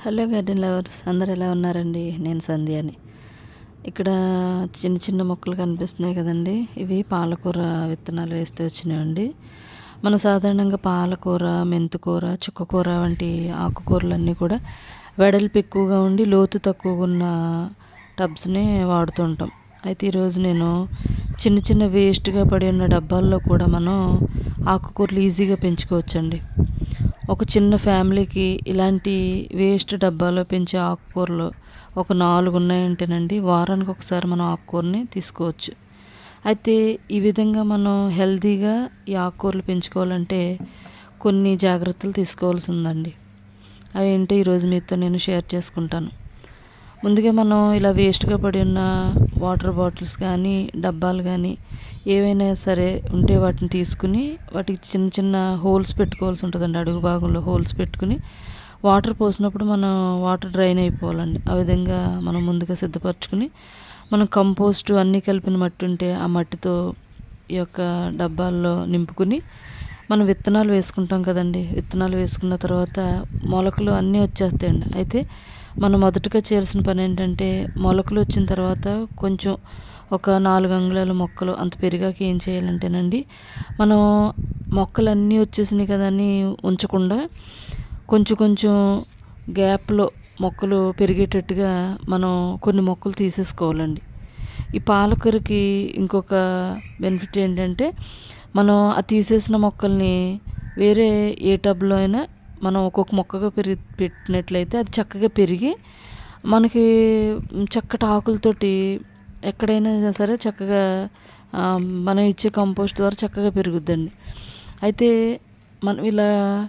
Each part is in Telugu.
హలో గార్డెన్ లవర్స్ అందరు ఎలా ఉన్నారండి నేను సంధ్యాని ఇక్కడ చిన్న చిన్న మొక్కలు కనిపిస్తున్నాయి కదండి ఇవి పాలకూర విత్తనాలు వేస్తే వచ్చినాయండి మనం సాధారణంగా పాలకూర మెంతికూర చుక్కకూర వంటి ఆకుకూరలన్నీ కూడా వెడల్పు ఎక్కువగా ఉండి లోతు తక్కువగా ఉన్న టబ్స్ని వాడుతుంటాం అయితే ఈరోజు నేను చిన్న చిన్న వేస్ట్గా పడి ఉన్న డబ్బాల్లో కూడా మనం ఆకుకూరలు ఈజీగా పెంచుకోవచ్చండి ఒక చిన్న ఫ్యామిలీకి ఇలాంటి వేస్ట్ డబ్బాలో పెంచే ఆకుకూరలు ఒక నాలుగు ఉన్నాయంటేనండి వారానికి ఒకసారి మనం ఆకుకూరని తీసుకోవచ్చు అయితే ఈ విధంగా మనం హెల్తీగా ఈ ఆకుకూరలు పెంచుకోవాలంటే కొన్ని జాగ్రత్తలు తీసుకోవాల్సి ఉందండి అవి ఏంటో ఈరోజు మీతో నేను షేర్ చేసుకుంటాను ముందుగా మనం ఇలా వేస్ట్గా పడి ఉన్న వాటర్ బాటిల్స్ కానీ డబ్బాలు కానీ ఏవైనా సరే ఉంటే వాటిని తీసుకుని వాటికి చిన్న చిన్న హోల్స్ పెట్టుకోవాల్సి ఉంటుందండి అడుగు భాగంలో హోల్స్ పెట్టుకుని వాటర్ పోసినప్పుడు మనం వాటర్ డ్రైన్ అయిపోవాలండి ఆ విధంగా మనం ముందుగా సిద్ధపరచుకుని మనం కంపోస్ట్ అన్నీ కలిపిన మట్టి ఉంటే ఆ మట్టితో ఈ యొక్క డబ్బాల్లో నింపుకుని మనం విత్తనాలు వేసుకుంటాం కదండి విత్తనాలు వేసుకున్న తర్వాత మొలకలు అన్నీ వచ్చేస్తాయండి అయితే మనం మొదటగా చేయాల్సిన పని ఏంటంటే మొలకలు వచ్చిన తర్వాత కొంచెం ఒక నాలుగు అంగుళాల మొక్కలు అంత పెరిగాక ఏం చేయాలంటేనండి మనం మొక్కలన్నీ వచ్చేసినాయి కదా అని ఉంచకుండా కొంచెం కొంచెం గ్యాప్లో మొక్కలు పెరిగేటట్టుగా మనం కొన్ని మొక్కలు తీసేసుకోవాలండి ఈ పాలకూరకి ఇంకొక బెనిఫిట్ ఏంటంటే మనం ఆ తీసేసిన మొక్కల్ని వేరే ఏ టబ్లో అయినా మనం ఒక్కొక్క మొక్కగా పెరిగి పెట్టినట్లయితే అది చక్కగా పెరిగి మనకి చక్కటి ఆకులతోటి ఎక్కడైనా సరే చక్కగా మనం ఇచ్చే కంపోస్ట్ ద్వారా చక్కగా పెరుగుద్దండి అయితే మనం ఇలా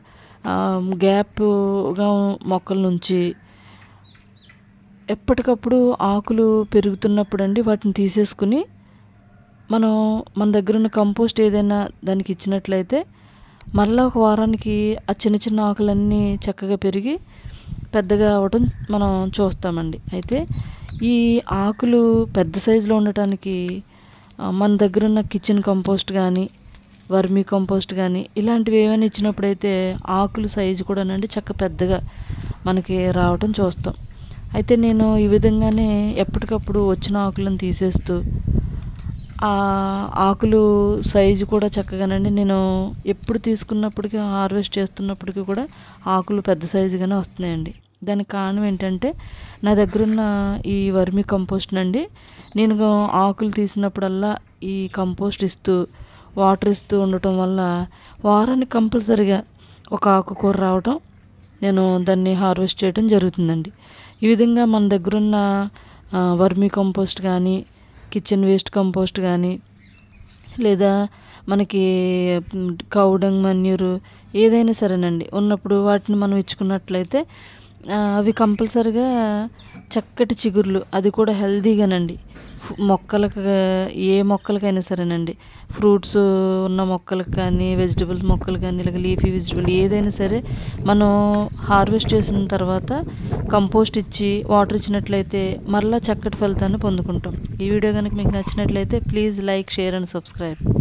గ్యాప్గా మొక్కల నుంచి ఎప్పటికప్పుడు ఆకులు పెరుగుతున్నప్పుడు అండి వాటిని తీసేసుకుని మనం మన దగ్గర ఉన్న కంపోస్ట్ ఏదైనా దానికి ఇచ్చినట్లయితే మళ్ళీ ఒక వారానికి ఆ చిన్న చిన్న ఆకులన్నీ చక్కగా పెరిగి పెద్దగా అవడం మనం చూస్తామండి అయితే ఈ ఆకులు పెద్ద సైజులో ఉండటానికి మన దగ్గర ఉన్న కిచెన్ కంపోస్ట్ కానీ వర్మీ కంపోస్ట్ కానీ ఇలాంటివి ఏమైనా ఇచ్చినప్పుడైతే ఆకులు సైజు కూడానండి చక్క పెద్దగా మనకి రావటం చూస్తాం అయితే నేను ఈ విధంగానే ఎప్పటికప్పుడు వచ్చిన ఆకులను తీసేస్తూ ఆ ఆకులు సైజు కూడా చక్కగానండి నేను ఎప్పుడు తీసుకున్నప్పటికీ హార్వెస్ట్ చేస్తున్నప్పటికీ కూడా ఆకులు పెద్ద సైజుగానే వస్తున్నాయండి దానికి కారణం ఏంటంటే నా దగ్గర ఉన్న ఈ వర్మి కంపోస్ట్ నండి నేను ఆకులు తీసినప్పుడల్లా ఈ కంపోస్ట్ ఇస్తూ వాటర్ ఇస్తూ ఉండటం వల్ల వారానికి కంపల్సరిగా ఒక ఆకుకూర రావటం నేను దాన్ని హార్వెస్ట్ చేయడం జరుగుతుందండి ఈ విధంగా మన దగ్గర ఉన్న వర్మీ కంపోస్ట్ కానీ కిచెన్ వేస్ట్ కంపోస్ట్ కానీ లేదా మనకి కౌడంగ్ మన్యూరు ఏదైనా సరేనండి ఉన్నప్పుడు వాటిని మనం ఇచ్చుకున్నట్లయితే అవి కంపల్సరిగా చక్కటి చిగుర్లు అది కూడా హెల్దీగానండి మొక్కలకు ఏ మొక్కలకైనా సరేనండి ఫ్రూట్స్ ఉన్న మొక్కలకు కానీ వెజిటబుల్స్ మొక్కలు కానీ ఇలాగ లీఫీ వెజిటబుల్ ఏదైనా సరే మనం హార్వెస్ట్ చేసిన తర్వాత కంపోస్ట్ ఇచ్చి వాటర్ ఇచ్చినట్లయితే మళ్ళీ చక్కటి ఫలితాన్ని పొందుకుంటాం ఈ వీడియో కనుక మీకు నచ్చినట్లయితే please like share and subscribe